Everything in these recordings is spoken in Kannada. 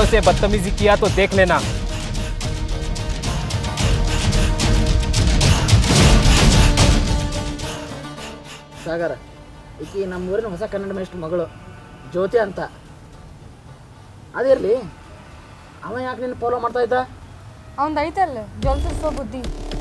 वालों से बदतमीजी किया तो देख लेना ಸಾಗರ ಈಕಿ ನಮ್ಮ ಊರಿನ ಹೊಸ ಕನ್ನಡ ಮೇಷ್ಟ್ರ ಮಗಳು ಜ್ಯೋತಿ ಅಂತ ಅದಿರಲಿ ಅವ ಯಾಕೆ ನಿನ್ನ ಫಾಲೋ ಮಾಡ್ತಾ ಇದ್ದ ಅವ್ನ್ದು ಐತಲ್ಲ ಜಲ್ಸಿಸೋ ಬುದ್ಧಿ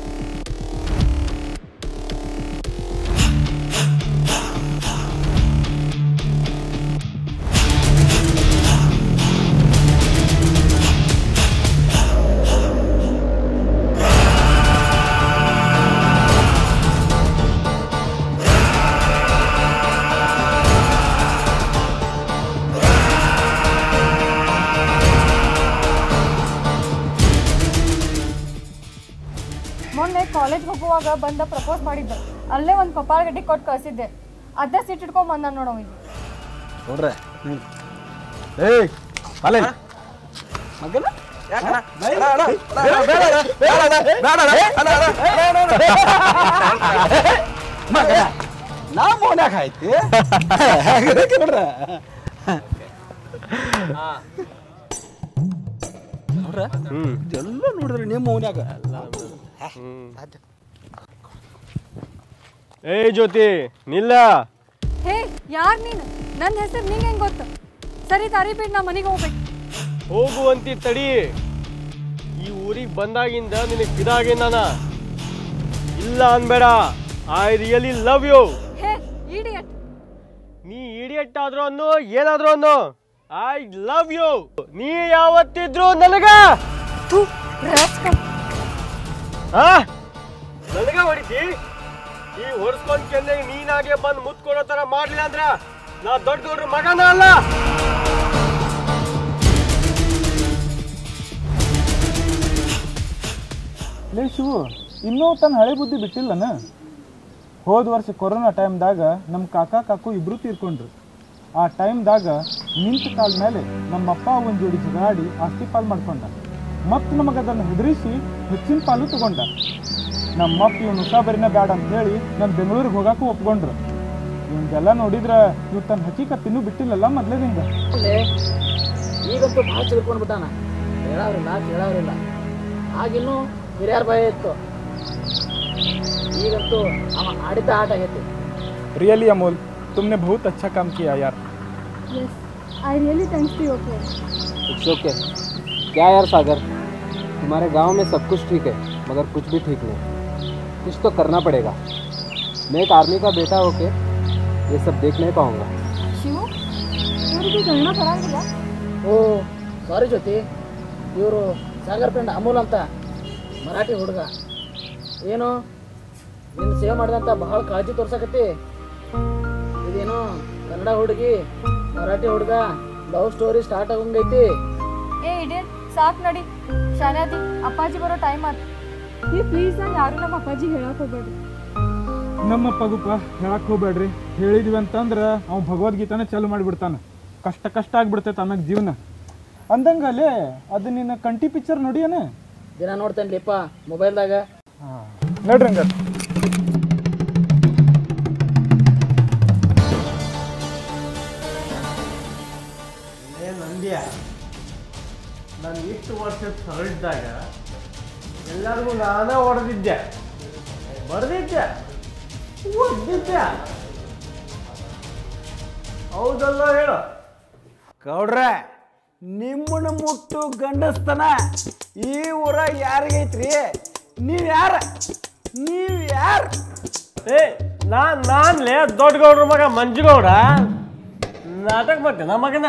ಮೊನ್ನೆ ಕಾಲೇಜ್ ಹೋಗುವಾಗ ಬಂದ ಪ್ರಪೋಸ್ ಮಾಡಿದ್ದ ಅಲ್ಲೇ ಒಂದು ಕಪಾಳ ಗಡ್ಡಿ ಕೊಟ್ಟು ಕಳ್ಸಿದ್ದೆ ಅದೇ ಸಿಟ್ ಇಟ್ಕೊಂಡ್ ಬಂದ ನೋಡವ್ ಈಗ ನೋಡ್ರೆ ಏಯ್ ಅಲ್ಲ ಮಗನ ನಾ ಮೋನ್ಯಾಗ ಆಯ್ತಿ ನೋಡ್ರ ನೋಡ್ರ ಎಲ್ಲ ನೋಡಿದ್ರೆ ನಿಮ್ಮ ಮೌನ್ಯಾಗ ಏ ಜ್ಯೋತಿ ನಿಲ್ಲ ಹೇ ಯಾರ್ ನೀನು ನನ್ನ ಹೆಸರು ನಿಂಗೆ ಹೆಂಗ್ ಗೊತ್ತು ಸರಿ ತಾರಿ ಬಿಟ್ಟು ನಾ ಮನೆಗೆ ಹೋಗ್ಬೇಕು ಹೋಗುವಂತಿ ತಡಿ ಈ ಊರಿಗೆ ಬಂದಾಗಿಂದ ನಿನಗೆ ಫಿದಾಗಿ ನಾನ ಇಲ್ಲ ಅನ್ಬೇಡ I really love you hey idiot ನೀ ಇಡಿಯಟ್ ಆದ್ರೂ ಅನ್ನು ಏನಾದ್ರೂ ಅನ್ನು ಐ ಲವ್ ಯು ನೀ ಯಾವತ್ತಿದ್ರು ನನಗ ಥೂ ರಾಸ್ಕಲ್ ಆ ನನಗ ಹೊಡಿತಿ ಈ ಹೊಡ್ಸ್ಕೊಂಡ್ ಕೆನ್ನೆ ನೀನಾಗೆ ಬಂದು ಮುತ್ ಕೊಡೋ ತರ ಮಾಡ್ಲಿಲ್ಲ ಅಂದ್ರ ನಾ ದೊಡ್ಡ ಗೌಡ್ರ ಮಗನ ಅಲ್ಲ ಲೇ ಶಿವು ಇನ್ನೂ ತನ್ನ ಹಳೆ ಬುದ್ಧಿ ಬಿಟ್ಟಿಲ್ಲನ ಹೋದ ವರ್ಷ ಕೊರೋನಾ ಟೈಮ್ದಾಗ ನಮ್ಮ ಕಾಕ ಕಾಕು ಇಬ್ರು ತೀರ್ಕೊಂಡ್ರು ಆ ಟೈಮ್ದಾಗ ನಿಂತ ಕಾಲ ಮೇಲೆ ನಮ್ಮಪ್ಪ ಒಂದು ಜೋಡಿ ಜಗಾಡಿ ಆಸ್ತಿ ಪಾಲ್ ಮಾಡ್ಕೊಂಡ ಮತ್ತು ನಮಗೆ ಅದನ್ನು ಹೆದರಿಸಿ ಹೆಚ್ಚಿನ ಪಾಲು ತಗೊಂಡ ನಮ್ಮಪ್ಪ ಇವನು ಉಸಾಬರಿನ ಬೇಡ ಅಂತ ಹೇಳಿ ನಾನು ಬೆಂಗಳೂರಿಗೆ ಹೋಗಾಕು ಒಪ್ಕೊಂಡ್ರು ಇವಂಗೆಲ್ಲ ನೋಡಿದ್ರ ಇವ್ ತನ್ನ ಹಕೀಕತ್ ಇನ್ನೂ ಬಿಟ್ಟಿಲ್ಲಲ್ಲ ಮೊದ್ಲೇದಿಂದ ಅಲ್ಲೇ ಈಗಂತೂ ಭಾಳ ಚಿಲ್ಕೊಂಡು ಬಿಟ್ಟಾನ ಹೇಳೋರಿಲ್ಲ ಕೇಳೋರಿಲ್ಲ ಆಗಿನ್ನೂ ಹಿರಿಯರ ಭಯ ಇತ್ತು ಈಗಂತೂ ಅವ ಆಡಿದ್ದ ಆಟ ಆಗೈತಿ रियली अमोल तुमने बहुत अच्छा काम किया यार yes I really thanks to your friend it's okay क्या यार सागर तुम्हारे गांव में सब कुछ ठीक है मगर कुछ भी ठीक नहीं कुछ तो करना पड़ेगा मैं एक आर्मी का बेटा होके ये सब देख नहीं पाऊंगा ಶಿವು ಇವರಿಗೆ ಕನ್ನಡ ಬರಂಗಿಲ್ಲ ಓ ಸಾರಿ ಜ್ಯೋತಿ ಇವರು ಸಾಗರ್ ಫ್ರೆಂಡ್ ಅಮೂಲ್ ಅಂತ ಮರಾಠಿ ಹುಡುಗ ಏನು ನಿನ್ನ ಸೇವೆ ಮಾಡಿದಂತ ಬಹಳ ಕಾಳಜಿ ತೋರ್ಸಕತ್ತಿ ಇದೇನು ಕನ್ನಡ ಹುಡುಗಿ ಮರಾಠಿ ಹುಡುಗ ಲವ್ ಸ್ಟೋರಿ ಸ್ಟಾರ್ಟ್ ಆಗಂಗೈತಿ ಏ ಇಡಿಯಟ್ ಸಾಕ್ ನಡಿ ಶಾನ್ಯಾದಿ ಅಪ್ಪಾಜಿ ಬರೋ ಟೈಮ್ ಆತ್ ಏ ಪ್ಲೀಸ್ ನಾನು ಯಾರು ನಮ್ಮ ಅಪ್ಪಾಜಿ ಹೇಳಕ್ ಹೋಗ್ಬೇಡ್ರಿ ನಮ್ಮ ಪಗುಪ ಹೇಳಕ್ ಹೋಗ್ಬೇಡ್ರಿ ಹೇಳಿದ್ವಿ ಅಂತಂದ್ರೆ ಅವ್ ಭಗವದ್ಗೀತಾನ ಚಾಲು ಮಾಡಿಬಿಡ್ತಾನ ಕಷ್ಟ ಕಷ್ಟ ಆಗ್ಬಿಡ್ತೈತೆ ಆಮ್ಯಾಗ ಜೀವನ ಅಂದಂಗಲೇ ಅದು ನಿನ್ನ ಕಂಟಿ ಪಿಕ್ಚರ್ ನೋಡಿಯನ ದಿನ ನೋಡ್ತೇನ್ಲಿಪ್ಪ ಮೊಬೈಲ್ದಾಗ ನೋಡ್ರಿ ಹಂಗಾರೆ ಏ ನಂದ್ಯ ನಾನು ಇಷ್ಟು ವರ್ಷದ ಹೊರಡಿದ್ದಾಗ ಎಲ್ಲರಿಗೂ ನಾನೇ ಹೊಡೆದಿದ್ದೆ ಬರೆದಿದ್ದೆ ಓದಿದ್ದೆ ಹೌದಲ್ಲ ಹೇಳು ಗೌಡ್ರೆ ನಿಮ್ಮನ್ನ ಮುಟ್ಟು ಗಂಡಸ್ತನ ಈ ಊರ ಯಾರಿಗೈತ್ರಿ ನೀವ್ ಯಾರ ನೀವ್ ಯಾರ ಏ ನಾನ್ ನಾನ್ಲೇ ದೊಡ್ಡ ಗೌಡ್ರ ಮಗ ಮಂಜುಗೌಡ ನಾಟಕ ಮಾಡ್ತೇನೆ ನಮ್ಮ ಮಗನ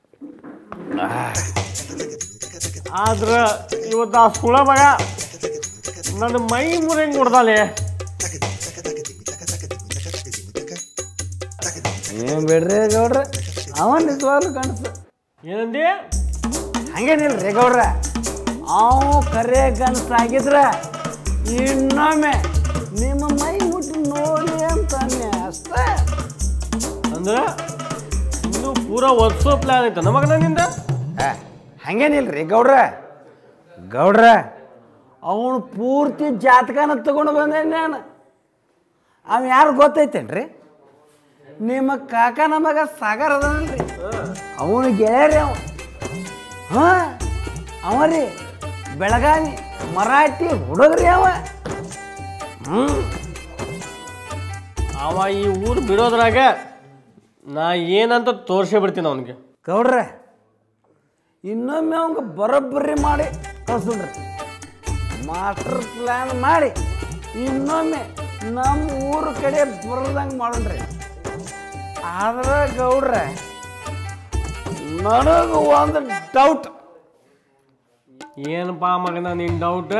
ಆದ್ರ ಇವತ್ತು ಆ ಸುಳ ಮಗ ನನ್ನ ಮೈ ಮುರಿಯಂಗ್ ಹೊಡ್ದಾಲೆ ಏನ್ ಬಿಡ್ರಿ ಗೌಡ್ರ ಅವ ನಿಜವಾಗ್ಲು ಕಾಣಿಸ್ತ ಏನಂದಿ ಹಂಗೇನಿಲ್ರಿ ಗೌಡ್ರ ಅವ ಕರೆ ಗಂಡಸಾಗಿದ್ರ ಇನ್ನೊಮ್ಮೆ ನಿಮ್ಮ ಮೈ ಮುಟ್ಟು ನೋಡಿ ಅಂತಾನೆ ಅಷ್ಟೇ ಅಂದ್ರ ಇನ್ನು ಪೂರಾ ಒದ್ಸೋ ಪ್ಲಾನ್ ಐತ ನಮಗನ ನಿಂದ ಏ, ಹಂಗೇನಿಲ್ರಿ ಗೌಡ್ರ ಗೌಡ್ರ ಅವನು ಪೂರ್ತಿ ಜಾತಕನ ತಗೊಂಡು ಬಂದೆ ನಾನು ಅವ ಯಾರು ಗೊತ್ತೈತೇನ್ರಿ ನಿಮ್ಮ ಕಾಕನ ಮಗ ಸಾಗರ್ ಅದನಲ್ರಿ ಅವನು ಗೆಳೆಯರಿ ಅವ ಹಾಂ ಅವ ರೀ ಬೆಳಗಾವಿ ಮರಾಠಿ ಹುಡುಗ್ರಿ ಅವ ಹ್ಞೂ ಅವ ಈ ಊರು ಬಿಡೋದ್ರಾಗ ನಾ ಏನಂತ ತೋರಿಸೇ ಬಿಡ್ತೀನಿ ಅವನಿಗೆ ಗೌಡ್ರೆ ಇನ್ನೊಮ್ಮೆ ಅವಂಗ ಬರೋಬ್ಬರಿ ಮಾಡಿ ಕಳ್ಸುಡ್ರಿ ಮಾಸ್ಟರ್ ಪ್ಲ್ಯಾನ್ ಮಾಡಿ ಇನ್ನೊಮ್ಮೆ ನಮ್ಮ ಊರ ಕಡೆ ಬರೋದಂಗೆ ಮಾಡೋಣ್ರಿ ಆದ್ರೆ ಗೌಡ್ರೆ ನನಗೆ ಒಂದು ಡೌಟ್ ಏನಪ್ಪ ಮಗನ ನಿನ್ ಡೌಟ್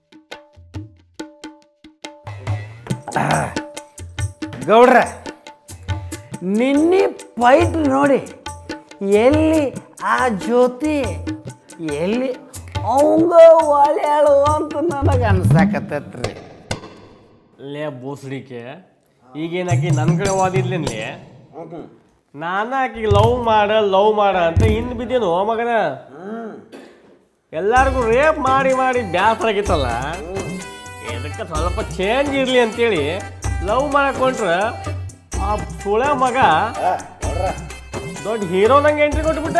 ಗೌಡ್ರೆ ನಿನ್ನೆ ಫೈಟ್ ನೋಡಿ ಎಲ್ಲಿ ಆ ಜ್ಯೋತಿ ಎಲ್ಲಿ ಅವಂಗ ಒಳ್ಳೆಯಾಳು ಅಂತ ನನಗೆ ಅನ್ಸಾಕತ್ತೈತ್ರಿ ಲೇ ಬೋಸಡಿಕೆ ಈಗೇನಾಕಿ ನನ್ನ ಕಡೆ ಓದಿದ್ಲೇನ್ಲಿ ನಾನು ಆಕಿಗೆ ಲವ್ ಮಾಡ ಲವ್ ಮಾಡ ಅಂತ ಹಿಂದ್ ಬಿದ್ದೇನು ಮಗನ ಎಲ್ಲಾರ್ಗು ರೇಪ್ ಮಾಡಿ ಮಾಡಿ ಬ್ಯಾಸರ ಆಗಿತ್ತಲ್ಲ ಇದಕ್ಕೆ ಸ್ವಲ್ಪ ಚೇಂಜ್ ಇರ್ಲಿ ಅಂತೇಳಿ ಲವ್ ಮಾಡಕೊಂಡ್ರ ಆ ಸುಳ ಮಗ ದೊಡ್ಡ ಹೀರೋ ನಂಗೆ ಎಂಟ್ರಿ ಕೊಟ್ಬಿಟ್ಟ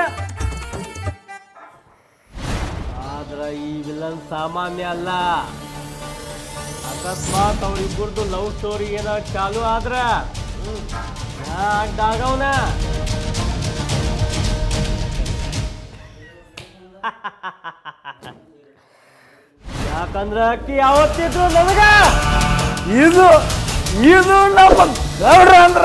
ಆದ್ರ ಈ ವಿಲನ್ ಸಾಮಾನ್ಯ ಅಲ್ಲ ಅಕಸ್ಮಾತ್ ಅವ್ರಿಬ್ಬರದು ಲವ್ ಸ್ಟೋರಿ ಏನೋ ಚಾಲು ಆದ್ರ ಅಡ್ಡಾಗವನ ಯಾಕಂದ್ರ ಅಕ್ಕಿ ಯಾವತ್ತಿದ್ರು ನನಗ ಇದು ಇದು ನಮ್ಮ ಗೌಡ್ರ ಅಂದ್ರ